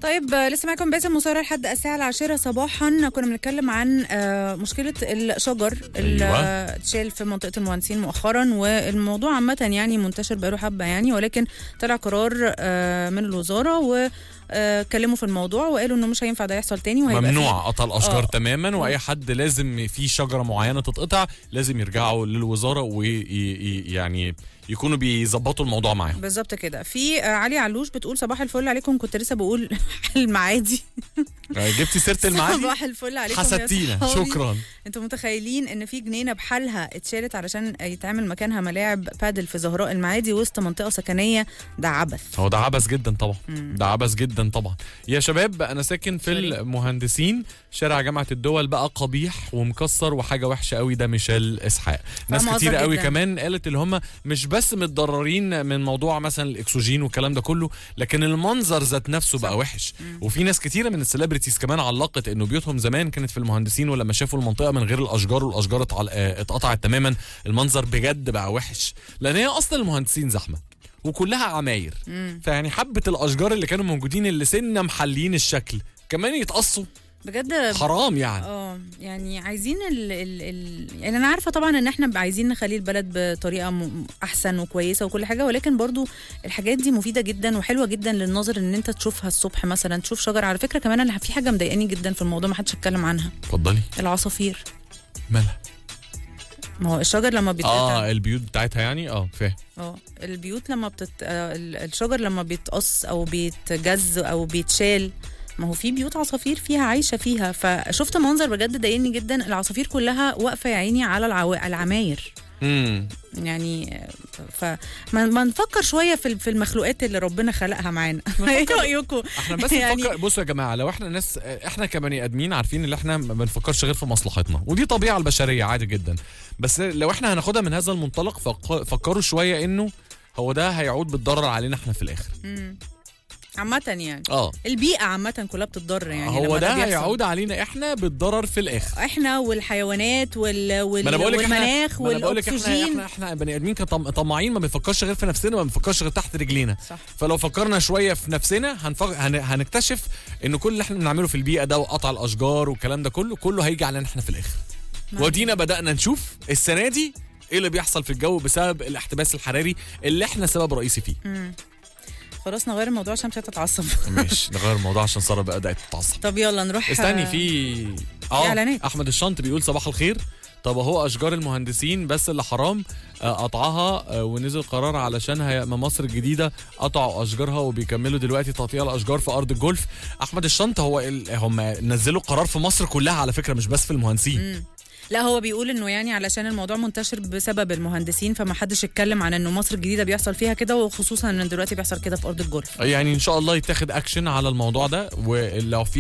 طيب آه، لسه معاكم باسم مصارى لحد الساعة العاشرة صباحا كنا بنتكلم عن آه، مشكلة الشجر اللي أيوة. آه، اتشال في منطقة المهندسين مؤخرا والموضوع عامة يعني منتشر بقاله حبة يعني ولكن طلع قرار آه، من الوزارة و آه، اتكلموا في الموضوع وقالوا انه مش هينفع ده يحصل تاني وهيبقى في- ممنوع قطع الاشجار آه. تماما واي حد لازم في شجره معينه تتقطع لازم يرجعوا للوزاره ويعني يكونوا بيظبطوا الموضوع معاهم بالظبط كده في آه، علي علوش بتقول صباح الفل عليكم كنت لسه بقول المعادي آه، جبتي سيره المعادي صباح الفل عليكم يا حسدتينا صحابي. شكرا انتوا متخيلين ان في جنينه بحالها اتشالت علشان يتعمل مكانها ملاعب بادل في زهراء المعادي وسط منطقه سكنيه ده عبث هو ده عبث جدا طبعا ده عبث جدا طبعا يا شباب انا ساكن في سوري. المهندسين شارع جامعه الدول بقى قبيح ومكسر وحاجه وحشه قوي ده ميشيل اسحاق ناس فاهمة كتير قصدك قوي جداً. كمان قالت اللي هم مش بس متضررين من موضوع مثلا الاكسجين والكلام ده كله لكن المنظر ذات نفسه بقى وحش وفي ناس كتيره من السليبرتيز كمان علقت انه بيوتهم زمان كانت في المهندسين ولما شافوا المنطقه من غير الاشجار والاشجار اتعل- آه، اتقطعت تماما المنظر بجد بقى وحش لان هي اصلا المهندسين زحمه وكلها عماير فيعني حبه الاشجار اللي كانوا موجودين اللي سنه محلين الشكل كمان يتقصوا بجد حرام يعني اه يعني عايزين ال ال ال يعني انا عارفه طبعا ان احنا عايزين نخلي البلد بطريقه م- احسن وكويسه وكل حاجه ولكن برضو الحاجات دي مفيده جدا وحلوه جدا للنظر ان انت تشوفها الصبح مثلا تشوف شجر على فكره كمان انا في حاجه مضايقاني جدا في الموضوع ما حدش اتكلم عنها اتفضلي العصافير مالها ما هو الشجر لما بيتقطع اه البيوت بتاعتها يعني اه فاهم اه البيوت لما بتت... آه، ال- الشجر لما بيتقص او بيتجز او بيتشال ما هو في بيوت عصافير فيها عايشه فيها فشفت منظر بجد ضايقني جدا العصافير كلها واقفه يا عيني على العو... العماير امم يعني آه، فما ما نفكر شويه في في المخلوقات اللي ربنا خلقها معانا ايه رايكم احنا بس يعني- نفكر بصوا يا جماعه لو احنا ناس احنا كبني ادمين عارفين ان احنا ما بنفكرش غير في مصلحتنا ودي طبيعه البشريه عادي جدا بس لو احنا هناخدها من هذا المنطلق فك- فكروا شويه انه هو ده هيعود بالضرر علينا احنا في الاخر عامه يعني اه البيئه عامه كلها بتتضرر يعني هو لما ده بيحصل. هيعود علينا احنا بالضرر في الاخر احنا والحيوانات وال... وال... ما انا بقول لك والمناخ احنا ما انا بقول لك احنا والاكسجين احنا احنا بني ادمين كطم- طماعين ما بنفكرش غير في نفسنا ما بنفكرش غير تحت رجلينا صح. فلو فكرنا شويه في نفسنا هنفك... هن... هنكتشف ان كل اللي احنا بنعمله في البيئه ده وقطع الاشجار والكلام ده كله كله هيجي علينا احنا في الاخر ودينا بدانا نشوف السنه دي ايه اللي بيحصل في الجو بسبب الاحتباس الحراري اللي احنا سبب رئيسي فيه خلاص نغير الموضوع عشان مش هتتعصب ماشي نغير الموضوع عشان ساره بدات تتعصب طب يلا نروح استني في اه إعلانات. احمد الشنط بيقول صباح الخير طب اهو اشجار المهندسين بس اللي حرام آه، قطعها آه، ونزل قرار علشان هي ما مصر الجديده قطعوا اشجارها وبيكملوا دلوقتي تقطيع الاشجار في ارض الجولف احمد الشنط هو ال... هم نزلوا قرار في مصر كلها على فكره مش بس في المهندسين لا هو بيقول انه يعني علشان الموضوع منتشر بسبب المهندسين فما حدش اتكلم عن انه مصر الجديده بيحصل فيها كده وخصوصا ان دلوقتي بيحصل كده في ارض الجولف يعني ان شاء الله يتاخد اكشن على الموضوع ده ولو في